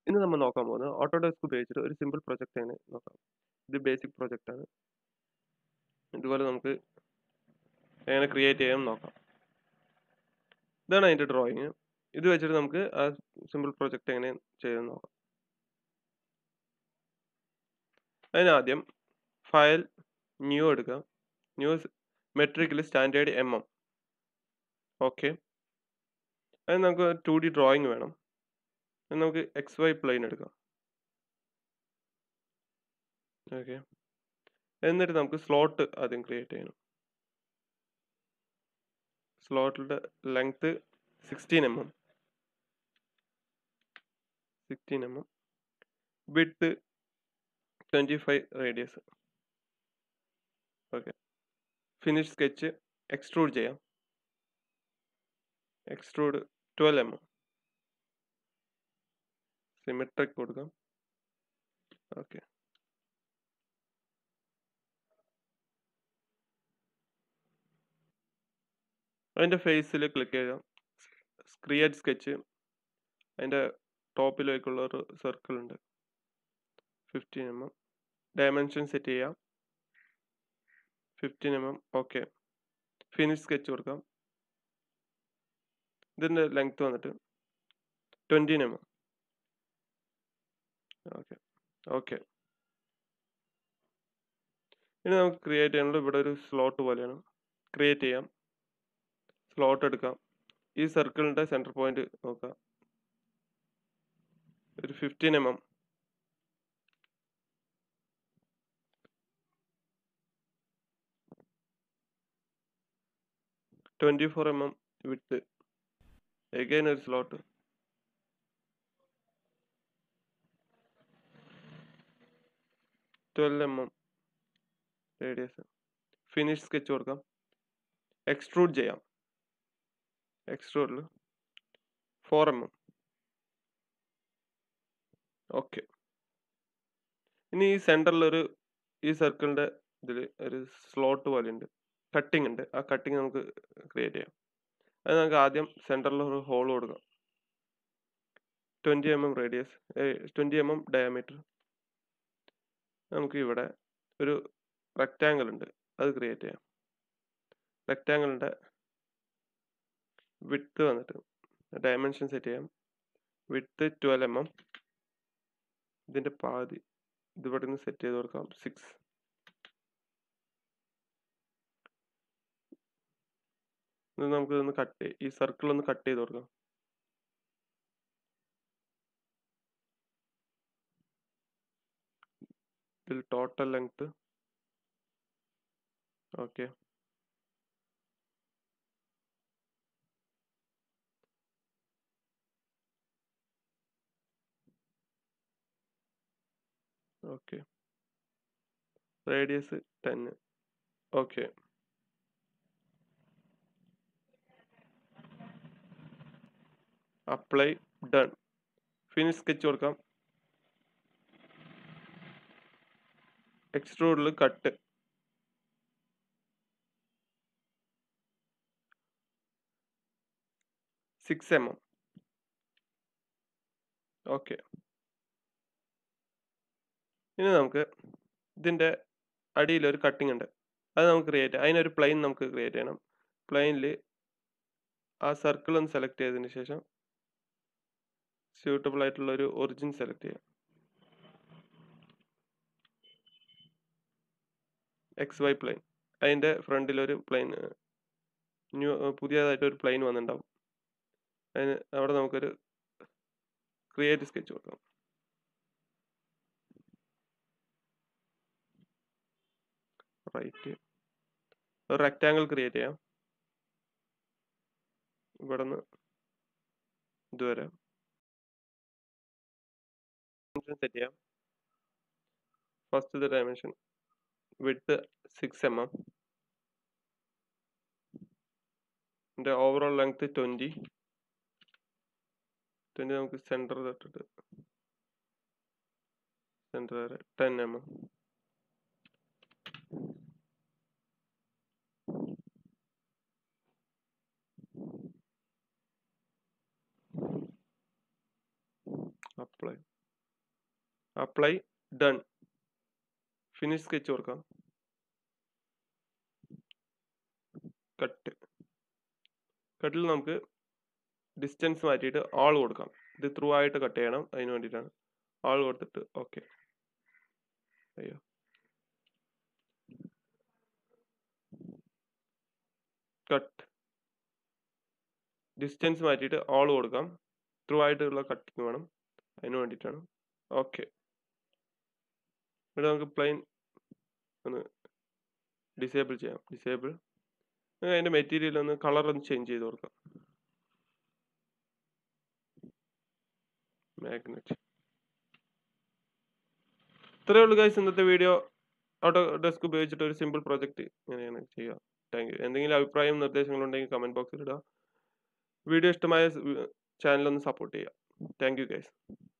ഇന്ന് നമ്മൾ നോക്കാൻ പോകുന്നത് ഓട്ടോഡെസ്ക് ഉപയോഗിച്ചിട്ട് ഒരു സിമ്പിൾ പ്രൊജക്റ്റ് എങ്ങനെ നോക്കാം ഇത് ബേസിക് പ്രൊജക്റ്റ് ആണ് ഇതുപോലെ നമുക്ക് എങ്ങനെ ക്രിയേറ്റ് ചെയ്യാം നോക്കാം ഇതാണ് അതിൻ്റെ ഡ്രോയിങ് ഇത് വെച്ചിട്ട് നമുക്ക് ആ സിമ്പിൾ പ്രൊജക്റ്റ് എങ്ങനെ ചെയ്യാൻ നോക്കാം അതിനാദ്യം ഫയൽ ന്യൂ എടുക്കുക ന്യൂ മെട്രിക്കിൽ സ്റ്റാൻഡേർഡ് എം എം ഓക്കെ അത് നമുക്ക് ടു ഡി ഡ്രോയിങ് വേണം അത് നമുക്ക് എക്സ് വൈ പ്ലെയിൻ എടുക്കാം ഓക്കെ എന്നിട്ട് നമുക്ക് സ്ലോട്ട് ആദ്യം ക്രിയേറ്റ് ചെയ്യണം സ്ലോട്ടിൻ്റെ length sixteen M M sixteen M M വിട്ട് twenty five radius okay finish sketch extrude ചെയ്യാം extrude twelve M M symmetric കൊടുക്കാം ഓക്കെ അതിൻ്റെ ഫേസിൽ ക്ലിക്ക് ചെയ്യാം ക്രിയേറ്റ് സ്കെച്ച് അതിൻ്റെ ടോപ്പിലേക്കുള്ള ഒരു സർക്കിൾ ഉണ്ട് fifteen M M dimension set ചെയ്യാം fifteen M M okay finish sketch കൊടുക്കാം ഇതിൻ്റെ ലെങ്ത് വന്നിട്ട് twenty M M okay okay ഇനി നമുക്ക് ക്രിയേറ്റ് ചെയ്യാനുള്ളത് ഇവിടെ ഒരു സ്ലോട്ട് പോലെയാണ് ക്രിയേറ്റ് ചെയ്യാം സ്ലോട്ട് എടുക്കാം ഈ സർക്കിളിൻ്റെ സെൻറ്റർ പോയിന്റ് നോക്കാം ഒരു fifteen M M twenty four M M വിട്ട് എഗൈൻ ഒരു slot twelve M M radius finish sketch കൊടുക്കാം എക്സ്ട്രൂഡ് ചെയ്യാം എക്സ്ട്രൂഡിൽ ഫോർ എം എം ഓക്കെ ഇനി ഈ സെൻറ്ററിൽ ഒരു ഈ സർക്കിളിൻ്റെ ഇതിൽ ഒരു സ്ലോട്ട് പോലെ ഉണ്ട് കട്ടിങ് ഉണ്ട് ആ കട്ടിങ് നമുക്ക് ക്രിയേറ്റ് ചെയ്യാം അത് നമുക്ക് ആദ്യം സെൻറ്ററിൽ ഒരു ഹോൾ കൊടുക്കാം twenty M M radius twenty M M diameter നമുക്ക് ഇവിടെ ഒരു റെക്റ്റാങ്കിൾ ഉണ്ട് അത് ക്രിയേറ്റ് ചെയ്യാം റെക്റ്റാങ്കിളിൻ്റെ വിട്ട് വന്നിട്ട് ഡയമെൻഷൻ സെറ്റ് ചെയ്യാം വിട്ട് ട്വൽവ് എം എം ഇതിൻ്റെ പാതി ഇതിവിടെ നിന്ന് സെറ്റ് ചെയ്ത് കൊടുക്കാം സിക്സ് ഇത് നമുക്ക് ഇതൊന്ന് കട്ട് ഈ സർക്കിൾ ഒന്ന് കട്ട് ചെയ്ത് കൊടുക്കാം ഇതിൽ total length okay okay radius ten okay apply done finish sketch കൊടുക്കാം എക്സ്ട്രൂഡിൽ cut six M M okay ഇനി നമുക്ക് ഇതിൻ്റെ അടിയിൽ ഒരു കട്ടിംഗ് ഉണ്ട് അത് നമുക്ക് ക്രിയേറ്റ് ചെയ്യാം അതിനൊരു പ്ലെയിൻ നമുക്ക് ക്രിയേറ്റ് ചെയ്യണം പ്ലെയിനിൽ ആ സർക്കിൾ ഒന്ന് സെലക്ട് ചെയ്തതിന് ശേഷം സ്യൂട്ടബിൾ ആയിട്ടുള്ള ഒരു ഒറിജിൻ സെലക്ട് ചെയ്യാം എക്സ് വൈ പ്ലെയിൻ അതിൻ്റെ ഫ്രണ്ടിൽ ഒരു പ്ലെയിൻ ന്യൂ പുതിയതായിട്ട് ഒരു പ്ലെയിൻ വന്നിട്ടുണ്ടാവും അതിന് അവിടെ നമുക്കൊരു ക്രിയേറ്റ് സ്കെച്ച് കൊടുക്കാം റൈറ്റ് ഒരു റെക്റ്റാങ്കിൾ ക്രിയേറ്റ് ചെയ്യാം ഇവിടെ നിന്ന് ഇതുവരെ സെറ്റ് ചെയ്യാം first dimension width six M M എൻ്റെ ഓവറോൾ ലെങ്ത് ട്വൻറ്റി ട്വൻറ്റി നമുക്ക് സെൻറ്റർ തൊട്ടിട്ട് സെൻറ്റർ വരെ ten M M apply apply done finish sketch കൊടുക്കാം കട്ട് കട്ടിൽ നമുക്ക് ഡിസ്റ്റൻസ് മാറ്റിയിട്ട് ആൾ കൊടുക്കാം ഇത് ത്രൂ ആയിട്ട് കട്ട് ചെയ്യണം അതിന് വേണ്ടിയിട്ടാണ് ആൾ കൊടുത്തിട്ട് ഓക്കെ അയ്യോ കട്ട് ഡിസ്റ്റൻസ് മാറ്റിയിട്ട് ആൾ കൊടുക്കാം ത്രൂ ആയിട്ടുള്ള കട്ടിങ് വേണം അതിന് വേണ്ടിയിട്ടാണ് ഓക്കെ ഇവിടെ നമുക്ക് പ്ലെയിൻ ഒന്ന് ഡിസേബിൾ ചെയ്യാം ഡിസേബിൾ അതിൻ്റെ മെറ്റീരിയൽ ഒന്ന് കളർ ഒന്ന് ചേഞ്ച് ചെയ്ത് കൊടുക്കാം മാഗ്നറ്റ് ഇത്രയേ ഉള്ളൂ ഗൈസ് ഇന്നത്തെ വീഡിയോ ഓട്ടോ ഡെസ്ക് ഉപയോഗിച്ചിട്ട് ഒരു സിമ്പിൾ പ്രോജക്റ്റ് ഇങ്ങനെയാണ് ചെയ്യുക താങ്ക് യു എന്തെങ്കിലും അഭിപ്രായം നിർദ്ദേശങ്ങളുണ്ടെങ്കിൽ കമൻറ്റ് ബോക്സിൽ ഇടുക വീഡിയോ ഇഷ്ടമായ ചാനൽ ഒന്ന് സപ്പോർട്ട് ചെയ്യുക താങ്ക് യു ഗൈസ്